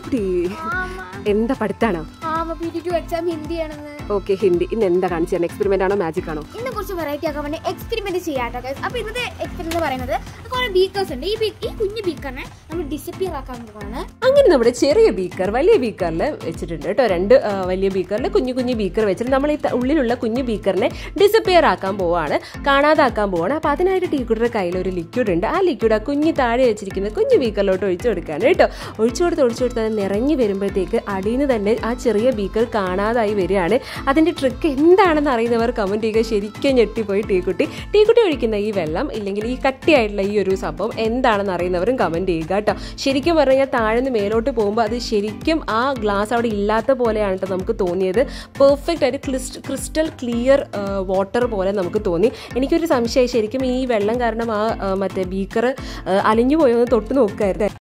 ടീക്കുട്ടി എന്താ പഠിത്താണോ ആമ പി ടി ടു എക്സാം ഹിന്ദിയാണെന്ന് ഓക്കെ ഹിന്ദി ഇന്ന് എന്താ കാണിച്ചു എക്സ്പെരിമെന്റ് ആണോ മാജിക് ആണോ ഇന്ന് കുറച്ച് വെറൈറ്റി ആക്കാൻ വേണ്ടി എക്സ്പെരിമെന്റ് ചെയ്യാട്ടോ guys. അപ്പൊ ഇന്നത്തെ എക്സ്പെരിമെന്റ് പറയുന്നത് കുറെ ബീക്കേഴ്സ് ഉണ്ട് ഈ ബീ- ഈ കുഞ്ഞു ബീക്കറിനെ നമ്മൾ ഡിസപ്പിയർ ആക്കാൻ പോവാണ് അങ്ങനെ നമ്മുടെ ചെറിയ ബീക്കർ വലിയ ബീക്കറിൽ വെച്ചിട്ടുണ്ട് കേട്ടോ രണ്ട് ആ, വലിയ ബീക്കറിൽ കുഞ്ഞു കുഞ്ഞു ബീക്കർ വെച്ചിട്ട് നമ്മൾ ഈ ത- ഉള്ളിലുള്ള കുഞ്ഞു ബീക്കറിനെ ഡിസപ്പിയർ ആക്കാൻ പോവാണ് കാണാതാക്കാൻ പോവാണ് അപ്പോൾ അതിനായിട്ട് ടീക്കുട്ടിയുടെ കയ്യിൽ ഒരു ലിക്വിഡ് ഉണ്ട് ആ ലിക്വിഡ് ആ കുഞ്ഞു താഴെ വെച്ചിരിക്കുന്ന കുഞ്ഞു ബീക്കറിലോട്ട് ഒഴിച്ചു കൊടുക്കുകയാണ് കേട്ടോ ഒഴിച്ചു കൊടുത്ത് ഒഴിച്ചു കൊടുത്ത് അത് നിറഞ്ഞു വരുമ്പോഴത്തേക്ക് അടിയിൽ നിന്ന് തന്നെ ആ ചെറിയ ബീക്കർ കാണാതായി വരികയാണ് അതിൻ്റെ ട്രിക്ക് എന്താണെന്ന് അറിയുന്നവർ കമൻറ്റ് ചെയ്യുക ശരിക്കും ഞെട്ടിപ്പോയി ടീക്കുട്ടി ടീക്കുട്ടി ഒഴിക്കുന്ന ഈ വെള്ളം ഇല്ലെങ്കിൽ ഈ കട്ടിയായിട്ടുള്ള ഈ ഒരു സംഭവം എന്താണെന്ന് അറിയുന്നവരും കമൻറ്റ് ചെയ്യുക കേട്ടോ ശരിക്കും പറഞ്ഞു കഴിഞ്ഞാൽ താഴെ നിന്ന് മേലോട്ട് പോകുമ്പോൾ അത് ശരിക്കും ആ ഗ്ലാസ് അവിടെ ഇല്ലാത്ത പോലെയാണ് കേട്ടോ നമുക്ക് തോന്നിയത് പെർഫെക്റ്റ് ആയിട്ട് ക്രിസ്റ്റ് ക്രിസ്റ്റൽ ക്ലിയർ വാട്ടർ പോലെ നമുക്ക് തോന്നി എനിക്കൊരു സംശയം ശരിക്കും ഈ വെള്ളം കാരണം ആ ആ, മറ്റേ ബീക്കർ അലിഞ്ഞു പോയൊന്ന് തൊട്ട് നോക്കായിരുന്നു